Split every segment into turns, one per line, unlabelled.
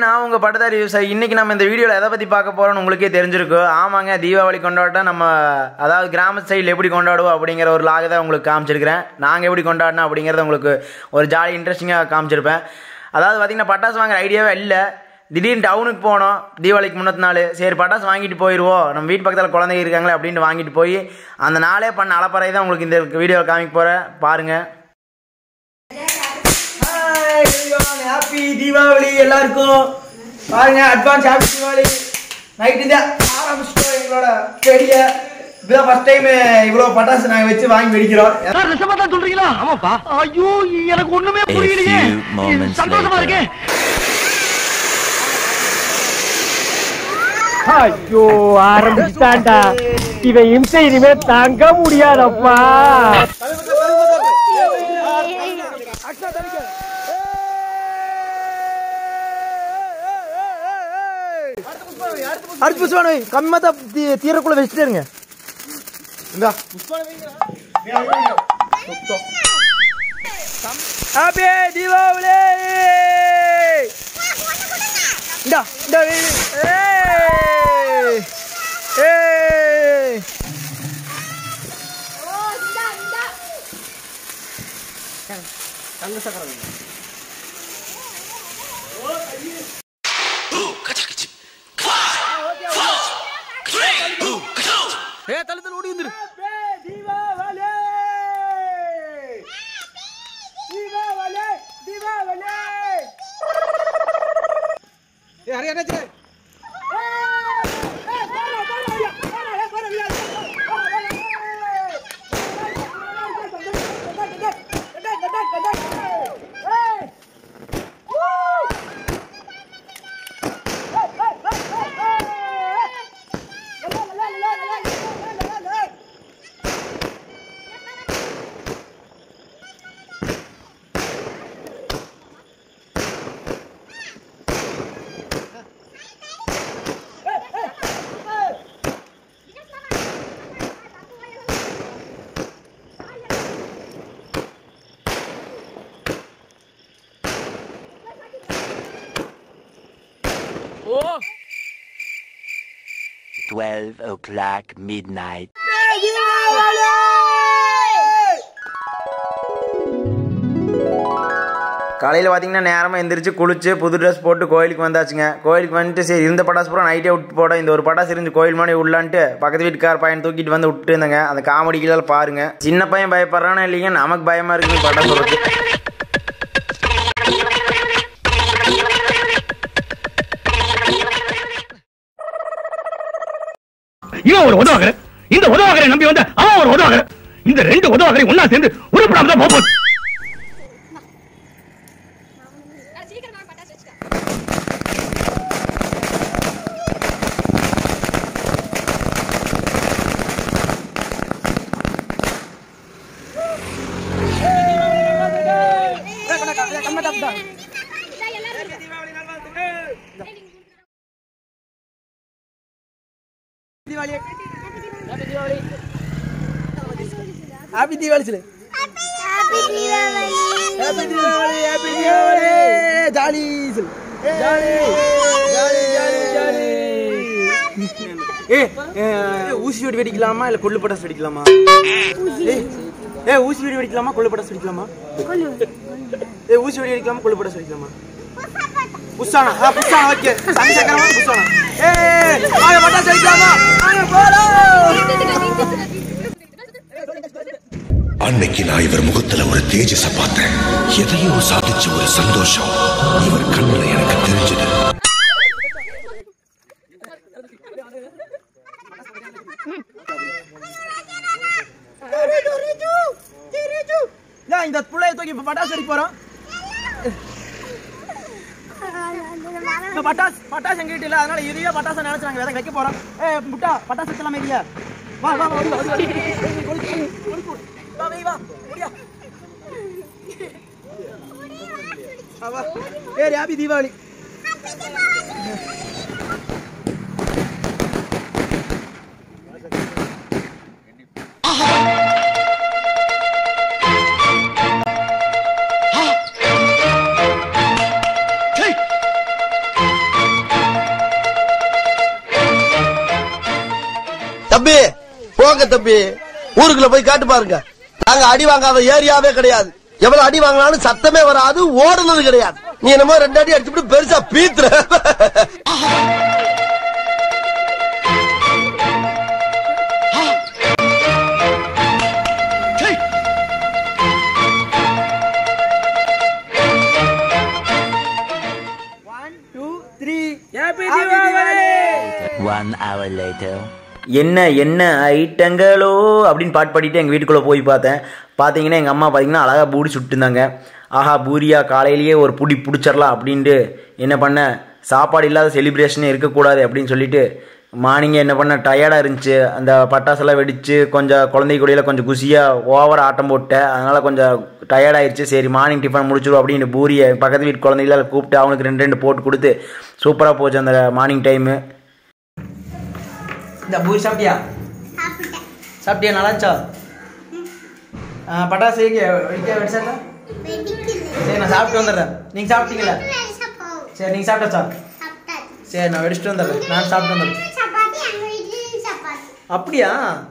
நான் உங்கள் பட்டதாரி விவசாயி இன்றைக்கி நம்ம இந்த வீடியோவில் எதை பற்றி பார்க்க போகிறோம்னு உங்களுக்கே தெரிஞ்சிருக்கும் ஆமாங்க தீபாவளி கொண்டாட்டம் நம்ம அதாவது கிராம சைடில் எப்படி கொண்டாடுவோம் அப்படிங்கிற ஒரு லாக தான் உங்களுக்கு காமிச்சிருக்கிறேன் நாங்கள் எப்படி கொண்டாடினோம் அப்படிங்கிறத உங்களுக்கு ஒரு ஜாலி இன்ட்ரெஸ்டிங்காக காமிச்சிருப்பேன் அதாவது பார்த்திங்கன்னா பட்டாசு வாங்குற ஐடியாவே இல்லை திடீர்னு டவுனுக்கு போனோம் தீபாவளிக்கு முன்னத்து நாள் சரி பட்டாசு வாங்கிட்டு போயிடுவோம் நம்ம வீட்டு பக்கத்தில் குழந்தைங்க இருக்காங்களே அப்படின்ட்டு வாங்கிட்டு போய் அந்த நாளே பண்ண அலப்பறை தான் உங்களுக்கு இந்த வீடியோவில் காமிக்க போகிறேன் பாருங்கள் ஹாப்பி தீபாவளி எல்லாருக்கும் பாருங்க அட்வான்ஸ் ஹாப்பி தீபாவளி நைட் இந்த ஆரம்பிச்சிட்டோம் எங்களோட பெரிய இதுதான் ஃபர்ஸ்ட் டைம் இவ்வளோ பட்டாசு நாங்கள் வச்சு வாங்கி வெடிக்கிறோம்
நிஜமா சொல்றீங்களா ஆமாப்பா ஐயோ எனக்கு ஒண்ணுமே புரியலையே
few moments
சந்தோஷமா
later.
இருக்கே ஐயோ ஆரம்பிச்சுட்டான்டா இவன் இம்சை இனிமே தாங்க முடியாதப்பா
அடுத்து புஷ்பானு கம்மியாக தான் தீரக்குள்ள வச்சுட்டே இருங்க இந்தா ஹாப்பி தீபாவளி இந்தா இந்த ஏய் ஏய்
ஏ தள்ளு ஓடி வந்துரு ஓ
12 o'clock midnight.
காலையில் பார்த்தீங்கன்னா நேரமாக எந்திரிச்சு குளிச்சு புது ட்ரெஸ் போட்டு கோயிலுக்கு வந்தாச்சுங்க கோயிலுக்கு வந்துட்டு சரி இருந்த பட்டாசு பூரா நைட்டே விட்டு போட இந்த ஒரு பட்டாசு இருந்து கோயில் மாதிரி உள்ளான்ட்டு பக்கத்து வீட்டுக்கார பையன் தூக்கிட்டு வந்து விட்டு இருந்தேங்க அந்த காமெடிக்கெல்லாம் பாருங்க சின்ன பையன் பயப்படுறானா இல்லைங்க நமக்கு பயமா இருக்குங்க பட்டாசு விடுறது
இவன் ஒரு உதவாகர இந்த உதவாகரை நம்பி வந்த அவன் ஒரு உதவாகர இந்த ரெண்டு உதவாகரை ஒன்னா சேர்ந்து உருப்படாம தான் போப்போம்
சீக்கிரம் நான் பட்டாசு வச்சுட்டேன்
ஹாப்பி தீபாவளி சொல்லு
happy Deepavali
happy Deepavali happy Deepavali jolly சொல்லு ஜாலி ஜாலி ஜாலி ஜாலி ஏ ஊசி வெடி வெடிக்கலாமா இல்ல கொள்ளு பட்டாசு வெடிக்கலாமா ஏய், ஏ ஊசி வெடி வெடிக்கலாமா கொள்ளு பட்டாசு வெடிக்கலாமா ஏ ஊசி வெடி வெடிக்கலாமா கொள்ளு பட்டாசு வெடிக்கலாமா புஷ்சானா ஆ புஷ்சானா ஓகே சாமி சக்கரமா புஷ்சானா ஏ வாங்க பட்டாசு வெடிக்கலாமா வாங்க போலாம்
அன்னைக்கு நான் இவர் முகத்துல ஒரு தேஜஸ பார்த்தேன் எதையோ சாதிச்ச ஒரு சந்தோஷம் இவர் கண்ணுல எனக்கு தெரிஞ்சது
ஏன் இந்த புள்ளைய தூக்கி இப்ப பட்டாசு வெடிக்க போறோம் இப்ப பட்டாசு பட்டாசு எங்க வீட்டு இல்ல அதனால இதையே பட்டாசு நினைச்சு நாங்க விதை வைக்க போறோம் ஏ முட்டா பட்டாசு வச்சலாமே இல்லையா வா வா வா ஓடி வா, ஓடி வா. ஏய், ஏய், கொளுத்து, கொளுத்து, கொளுத்து. வா வை வா ஓடியா வா, வா ஏ ஹாப்பி தீபாவளி
தம்பி போங்க தம்பி ஊருக்குள்ள போய் காட்டு பாருங்க நாங்க அடி வாங்காத ஏரியாவே கிடையாது எவ்வளவு அடி வாங்கினாலும் சத்தமே வராது ஓடுனது கிடையாது நீ என்னமோ ரெண்டு அடி அடிச்சுட்டு பெருசா பீத்துற
One hour later.
என்ன என்ன ஐட்டங்களோ அப்படின்னு பாட்டு பாடிட்டு எங்கள் வீட்டுக்குள்ளே போய் பார்த்தேன் பார்த்தீங்கன்னா எங்கள் அம்மா பார்த்தீங்கன்னா அழகாக பூரி சுட்டுருந்தாங்க ஆஹா பூரியா காலையிலேயே ஒரு புடி பிடிச்சிடலாம் அப்படின்ட்டு என்ன பண்ண சாப்பாடு இல்லாத செலிப்ரேஷனே இருக்கக்கூடாது அப்படின்னு சொல்லிட்டு மார்னிங்கே என்ன பண்ண டயர்டாக இருந்துச்சு அந்த பட்டாசெல்லாம் வெடித்து கொஞ்சம் குழந்தை கூடையில் கொஞ்சம் குசியாக ஓவர் ஆட்டம் போட்டேன் அதனால் கொஞ்சம் டயர்டாயிருச்சு சரி மார்னிங் டிஃபன் முடிச்சிடும் அப்படின்னு பூரியை பக்கத்து வீட்டு குழந்தைகள கூப்பிட்டு அவனுக்கு ரெண்டு ரெண்டு போட்டு கொடுத்து சூப்பராக போச்சு அந்த மார்னிங் டைமு இந்த பூரி சாப்பிட்டியா
சாப்பிட்டேன்
சாப்பிட்டியா நல்லாச்சா பட்டாசு வெடிக்க வெடிச்சாக்கா
வெடிக்கல
சரி நான் சாப்பிட்டு வந்துடுறேன் நீங்கள் சாப்பிட்டீங்களா
சப்போஸ்
சரி நீங்கள் சாப்பிட்டாச்சா
சாப்பிட்டாச்சு
சரி நான் வெடிச்சிட்டு வந்துடுறேன் நான் சாப்பிட்டு வந்துடுறேன்
சப்பாத்தி எங்க வீட்லயும் சப்பாத்தி
அப்படியா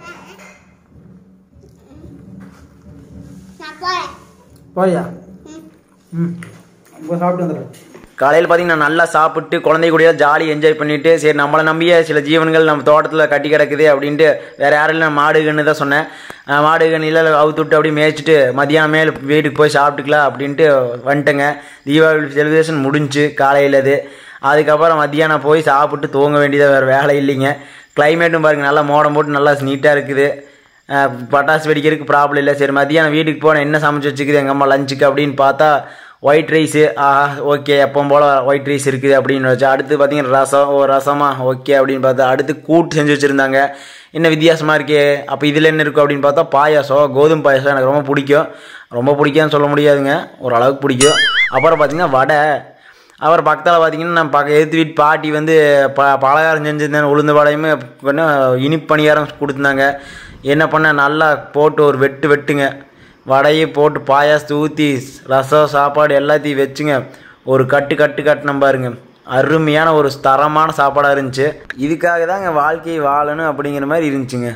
நான் போறேன்
போறியா ம் இப்போ சாப்பிட்டு வந்துடுறேன் காலையில் பார்த்தீங்கன்னா நல்லா சாப்பிட்டு குழந்தை கூட ஜாலி என்ஜாய் பண்ணிட்டு சரி நம்மளை நம்பிய சில ஜீவன்கள் நம்ம தோட்டத்தில் கட்டி கிடக்குது அப்படின்ட்டு வேற யாரும் இல்லை மாடு கன்று தான் சொன்னேன் அஹ் மாடு கண்ணில் அவுத்து விட்டு அப்படியே மேய்ச்சிட்டு மதியானம் மேல் வீட்டுக்கு போய் சாப்பிட்டுக்கலாம் அப்படின்ட்டு வந்துட்டேங்க தீபாவளி செலிப்ரேஷன் முடிஞ்சு காலையில் அது அதுக்கப்புறம் மத்தியானம் போய் சாப்பிட்டு தூங்க வேண்டியதாக வேறு வேலை இல்லைங்க கிளைமேட்டும் பாருங்கள் நல்லா மோடம் போட்டு நல்லா நீட்டாக இருக்குது அஹ் பட்டாசு வெடிக்கிறதுக்கு ப்ராப்ளம் இல்லை சரி மதியானம் வீட்டுக்கு போனேன் என்ன சமைச்சு வச்சுக்குது எங்கள் அம்மா லஞ்சுக்கு அப்படின்னு பார்த்தா ஒயிட் ரைஸு ஆஹா ஓகே எப்பவும் போல் ஒயிட் ரைஸ் இருக்குது அப்படின்னு வச்சா அடுத்து பார்த்தீங்கன்னா ரசம் ஓ ரசமா ஓகே அப்படின்னு பார்த்தா அடுத்து கூட்டு செஞ்சு வச்சுருந்தாங்க என்ன வித்தியாசமாக இருக்கே அப்போ இதில் என்ன இருக்கும் அப்படின்னு பார்த்தா பாயாசம் கோதுமை பாயாசம் எனக்கு ரொம்ப பிடிக்கும் ரொம்ப பிடிக்கும்னு சொல்ல முடியாதுங்க ஓரளவுக்கு பிடிக்கும் அப்புறம் பார்த்தீங்கன்னா வடை அப்புறம் பக்கத்தில் பார்த்தீங்கன்னா நம்ம பக்க எதிர்த்து வீட்டு பாட்டி வந்து ப பலகாரம் செஞ்சுருந்தேன் உளுந்து வடையுமே கொஞ்சம் இனிப்பு பணியாரம் கொடுத்துருந்தாங்க என்ன பண்ண நல்லா போட்டு ஒரு வெட்டு வெட்டுங்க வடையை போட்டு பாயாசத்தை ஊற்றி ரசம் சாப்பாடு எல்லாத்தையும் வச்சுங்க ஒரு கட்டு கட்டு கட்டின பாருங்க அருமையான ஒரு தரமான சாப்பாடாக இருந்துச்சு இதுக்காக தாங்க வாழ்க்கையை வாழணும் அப்படிங்கிற மாதிரி இருந்துச்சுங்க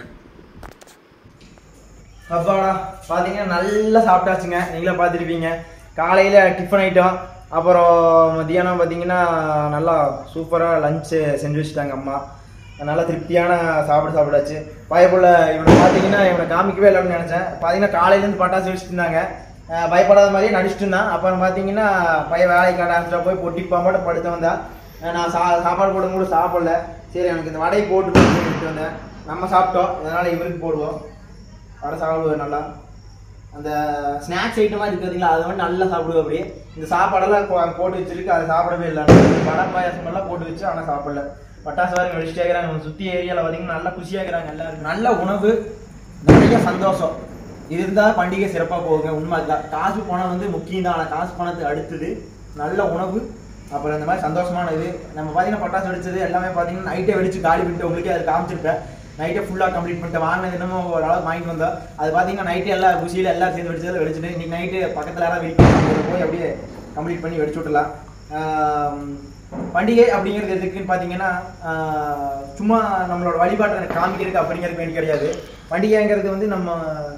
அப்பாடா பார்த்தீங்கன்னா நல்லா சாப்பிட்டாச்சுங்க நீங்களே பார்த்துருப்பீங்க காலையில் டிஃபன் ஐட்டம் அப்புறம் மத்தியானம் பார்த்தீங்கன்னா நல்லா சூப்பராக லஞ்சு செஞ்சு வச்சுட்டாங்க அம்மா நல்லா திருப்தியான சாப்பாடு சாப்பிடாச்சு பயப்புள்ள இவனை பார்த்தீங்கன்னா இவனை காமிக்கவே இல்லைன்னு நினச்சேன் பார்த்தீங்கன்னா காலையிலேருந்து பட்டாசு வச்சுட்டு இருந்தாங்க அஹ் பயப்படாத மாதிரியே நடிச்சிட்டு இருந்தான் அப்புறம் பார்த்தீங்கன்னா பையன் வேலைக்கு ஆரம்பிச்சா போய் பொட்டி பாம்பாட்ட படுத்து வந்தான் அஹ் நான் சா சாப்பாடு போடும் கூட சாப்பிடல சரி எனக்கு இந்த வடையை போட்டு கொடுத்து வந்தேன் நம்ம சாப்பிட்டோம் அதனால் இவருக்கு போடுவோம் வடை சாப்பிடுவேன் நல்லா அந்த ஸ்நாக்ஸ் ஐட்டமாக இருக்குது பார்த்தீங்களா அதை வந்து நல்லா சாப்பிடுவோம் அப்படியே இந்த சாப்பாடெல்லாம் போ- போட்டு வச்சிருக்கு அதை சாப்பிடவே இல்லை வடை பாயாசம் எல்லாம் போட்டு வச்சு ஆனால் சாப்பிடல பட்டாசு வரைக்கும் வெடிச்சிட்டே இருக்கிறாங்க நம்ம சுற்றி ஏரியாவில் பார்த்தீங்கன்னா நல்லா குஷியாக இருக்கிறாங்க எல்லாரும் நல்ல உணவு நிறைய சந்தோஷம் இது இருந்தால் பண்டிகை சிறப்பாக போகுங்க உண்மை அதுதான் காசு பணம் வந்து முக்கியம் தான் ஆனால் காசு பணத்துக்கு அடுத்தது நல்ல உணவு அப்புறம் இந்த மாதிரி சந்தோஷமான இது நம்ம பார்த்தீங்கன்னா பட்டாசு வெடிச்சது எல்லாமே பார்த்தீங்கன்னா நைட்டே வெடிச்சு காலி பண்ணிட்டு உங்களுக்கே அது காமிச்சிருப்பேன் நைட்டே ஃபுல்லாக கம்ப்ளீட் பண்ணிட்டு வாங்கினது என்னமோ ஒரு அளவு வாங்கிட்டு வந்தோம் அது பார்த்தீங்கன்னா நைட்டே எல்லா குஷியில் எல்லாம் சேர்ந்து வெடிச்சதில் வெடிச்சிட்டு இன்னைக்கு நைட்டு பக்கத்தில் யாராவது வெடிக்கலாம் போய் அப்படியே கம்ப்ளீட் பண்ணி வெடிச்சு விட்டுலாம் ஆம், பண்டிகை அப்படிங்கிறது எதுக்குன்னு பார்த்தீங்கன்னா ஆஹ், சும்மா நம்மளோட வழிபாட்டை காமிக்கிறதுக்கு அப்படிங்கிறது வேண்டி கிடையாது பண்டிகைங்கிறது வந்து நம்ம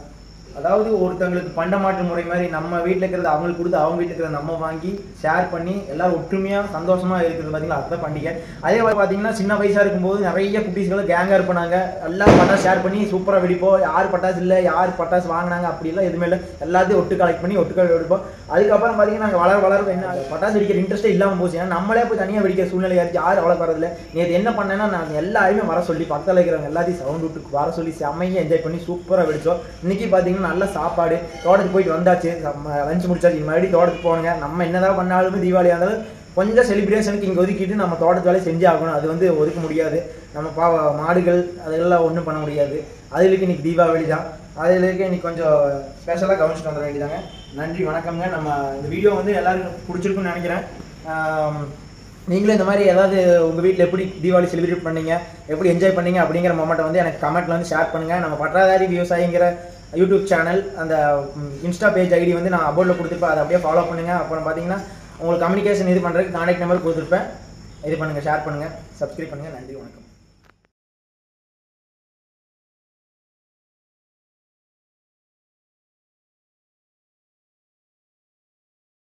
அதாவது ஒருத்தவங்களுக்கு பண்டமாற்று முறை மாதிரி நம்ம வீட்டில் இருக்கிறது அவங்களுக்கு கொடுத்து அவங்க வீட்டில் இருக்கிறத நம்ம வாங்கி ஷேர் பண்ணி எல்லாரும் ஒற்றுமையாக சந்தோஷமாக இருக்கிறது பார்த்தீங்களா அதுதான் பண்டிகை அதே மாதிரி பார்த்தீங்கன்னா சின்ன வயசாக இருக்கும்போது நிறைய குட்டீஸ்களும் கேங்காக இருப்பாங்க எல்லாம் பட்டாசு ஷேர் பண்ணி சூப்பராக வெடிப்போம் யார் பட்டாசு இல்லை யார் பட்டாசு வாங்கினாங்க அப்படிலாம் எதுவுமே இல்லை எல்லாத்தையும் ஒட்டு கலெக்ட் பண்ணி ஒட்டுக்கா வெடிப்போம் அதுக்கப்புறம் பார்த்தீங்கன்னா நாங்கள் வளர வளர என்ன ஆகுது? பட்டாசு வெடிக்கிற இன்ட்ரெஸ்ட்டே இல்லாமல் போச்சு ஏன்னா நம்மளே போய் தனியாக வெடிக்கிற சூழ்நிலை ஆச்சு யாரும் அவ்வளோ வரதில்ல நேற்று என்ன பண்ணேன்னா நான் எல்லாருமே வர சொல்லி பக்கத்தில் இருக்கிறவங்க எல்லாத்தையும் சவுண்ட் விட்டு வர சொல்லி செம்மையாக என்ஜாய் பண்ணி சூப்பராக வெடிச்சோம் இன்னைக்கு பார்த்தீங்கன்னா நல்ல சாப்பாடு தோட்டத்துக்கு போயிட்டு வந்தாச்சு லஞ்ச் முடிச்சாச்சு மறுபடியும் தோட்டத்துக்கு போனுங்க நம்ம என்னதான் பண்ணாலுமே தீபாவளியாக இருந்தாலும் கொஞ்சம் செலிப்ரேஷனுக்கு இங்கே ஒதுக்கிட்டு நம்ம தோட்டத்து வேலையை செஞ்சே ஆகணும் அது வந்து ஒதுக்க முடியாது நம்ம பா மாடுகள் அதெல்லாம் ஒன்றும் பண்ண முடியாது அதுக்கு இன்னைக்கு தீபாவளி தான் அதுலேருக்கு இன்னைக்கு கொஞ்சம் ஸ்பெஷலாக கவனிச்சுட்டு வந்துட வேண்டியதாங்க நன்றி வணக்கம்ங்க நம்ம இந்த வீடியோ வந்து எல்லாருக்கும் பிடிச்சிருக்குன்னு நினைக்கிறேன் ஆம், நீங்களும் இந்த மாதிரி ஏதாவது உங்கள் வீட்டில் எப்படி தீபாவளி செலிப்ரேட் பண்ணீங்க எப்படி என்ஜாய் பண்ணீங்க அப்படிங்கிற மொமெண்ட்டை வந்து எனக்கு கமெண்ட்ல வந்து ஷேர் பண்ணுங்கள் நம்ம பற்றாதாரி விவசாயிங்கிற யூடியூப் சேனல் அந்த இன்ஸ்டா பேஜ் ஐடி வந்து நான் அபோர்டில் கொடுத்துருப்பேன் அதை அப்படியே ஃபாலோ பண்ணுங்கள் அப்புறம் பார்த்தீங்கன்னா உங்களுக்கு கம்யூனிகேஷன் இது பண்ணுறதுக்கு கான்டாக்ட் நம்பர் கொடுத்துருப்பேன் இது பண்ணுங்கள் ஷேர் பண்ணுங்கள் சப்ஸ்கிரைப் பண்ணுங்கள் நன்றி வணக்கம்